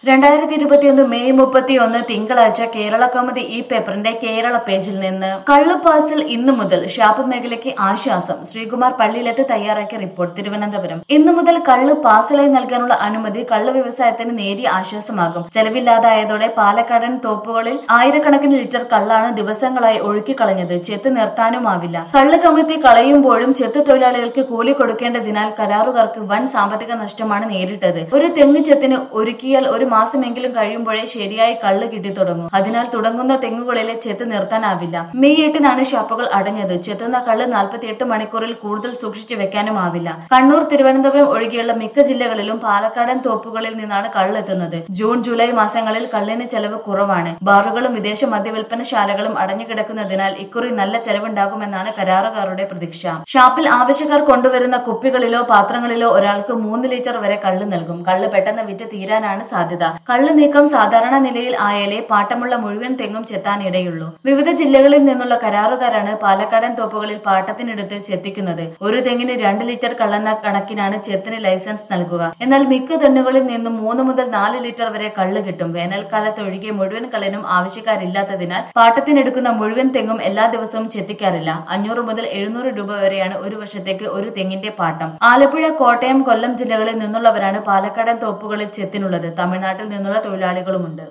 രണ്ടായിരത്തി ഇരുപത്തിയൊന്ന് മെയ് മുപ്പത്തിയൊന്ന് തിങ്കളാഴ്ച കേരള കൗമുദി ഈ പേപ്പറിന്റെ കേരള പേജിൽ നിന്ന് കള്ളുപാസിൽ ഇന്നു മുതൽ ഷാപ്പ് മേഖലയ്ക്ക് ആശ്വാസം ശ്രീകുമാർ പള്ളിയിലെത്ത് തയ്യാറാക്കിയ റിപ്പോർട്ട് തിരുവനന്തപുരം ഇന്നു മുതൽ കള്ള് പാസിലായി നൽകാനുള്ള അനുമതി കള്ള് വ്യവസായത്തിന് നേരിയ ആശ്വാസമാകും ചെലവില്ലാതായതോടെ പാലക്കാടൻ തോപ്പുകളിൽ ആയിരക്കണക്കിന് ലിറ്റർ കള്ളാണ് ദിവസങ്ങളായി ഒഴുക്കിക്കളഞ്ഞത് ചെത്ത് നിർത്താനുമാവില്ല കള്ള് കമഴ്ത്തി കളയുമ്പോഴും ചെത്ത് തൊഴിലാളികൾക്ക് കൂലി കൊടുക്കേണ്ടതിനാൽ കരാറുകാർക്ക് വൻ സാമ്പത്തിക നഷ്ടമാണ് നേരിട്ടത് ഒരു തെങ്ങ് ചെത്തിന് ഒരുക്കിയാൽ ഒരു മാസമെങ്കിലും കഴിയുമ്പോഴേ ശരിയായി കള്ള് കിട്ടിത്തുടങ്ങും അതിനാൽ തുടങ്ങുന്ന തെങ്ങുകളിലെ ചെത്ത് നിർത്താനാവില്ല മെയ് എട്ടിനാണ് ഷാപ്പുകൾ അടഞ്ഞത് ചെത്തുന്ന കള്ള് നാൽപ്പത്തിയെട്ട് മണിക്കൂറിൽ കൂടുതൽ സൂക്ഷിച്ചു വെക്കാനുമാവില്ല കണ്ണൂർ തിരുവനന്തപുരം ഒഴികെയുള്ള മിക്ക ജില്ലകളിലും പാലക്കാടൻ തോപ്പുകളിൽ നിന്നാണ് കള്ള് എത്തുന്നത് ജൂൺ ജൂലൈ മാസങ്ങളിൽ കള്ളിന് ചെലവ് കുറവാണ് ബാറുകളും വിദേശ മദ്യവിൽപ്പനശാലകളും അടഞ്ഞുകിടക്കുന്നതിനാൽ ഇക്കുറി നല്ല ചെലവുണ്ടാകുമെന്നാണ് കരാറുകാരുടെ പ്രതീക്ഷ ഷാപ്പിൽ ആവശ്യക്കാർ കൊണ്ടുവരുന്ന കുപ്പികളിലോ പാത്രങ്ങളിലോ ഒരാൾക്ക് മൂന്ന് ലിറ്റർ വരെ കള്ള് നൽകും കള്ള് പെട്ടെന്ന് വിറ്റ് തീരാനാണ് സാധ്യത കള്ള് നീക്കം സാധാരണ നിലയിൽ ആയാലേ പാട്ടമുള്ള മുഴുവൻ തെങ്ങും ചെത്താനിടയുള്ളൂ വിവിധ ജില്ലകളിൽ നിന്നുള്ള കരാറുകാരാണ് പാലക്കാടൻ തോപ്പുകളിൽ പാട്ടത്തിനെടുത്ത് ചെത്തിക്കുന്നത് ഒരു തെങ്ങിന് രണ്ട് ലിറ്റർ കള്ളെന്ന കണക്കിനാണ് ചെത്തിന് ലൈസൻസ് നൽകുക എന്നാൽ മിക്ക തെണ്ണുകളിൽ നിന്നും മൂന്ന് മുതൽ നാല് ലിറ്റർ വരെ കള്ള് കിട്ടും വേനൽക്കാലത്ത് ഒഴികെ മുഴുവൻ കള്ളിനും ആവശ്യക്കാരില്ലാത്തതിനാൽ പാട്ടത്തിനെടുക്കുന്ന മുഴുവൻ തെങ്ങും എല്ലാ ദിവസവും ചെത്തിക്കാറില്ല അഞ്ഞൂറ് മുതൽ എഴുന്നൂറ് രൂപ വരെയാണ് ഒരു വർഷത്തേക്ക് ഒരു തെങ്ങിന്റെ പാട്ടം ആലപ്പുഴ കോട്ടയം കൊല്ലം ജില്ലകളിൽ നിന്നുള്ളവരാണ് പാലക്കാടൻ തോപ്പുകളിൽ ചെത്തിനുള്ളത് തമിഴ്നാട്ടിൽ നിന്നുള്ള തൊഴിലാളികളുമുണ്ട്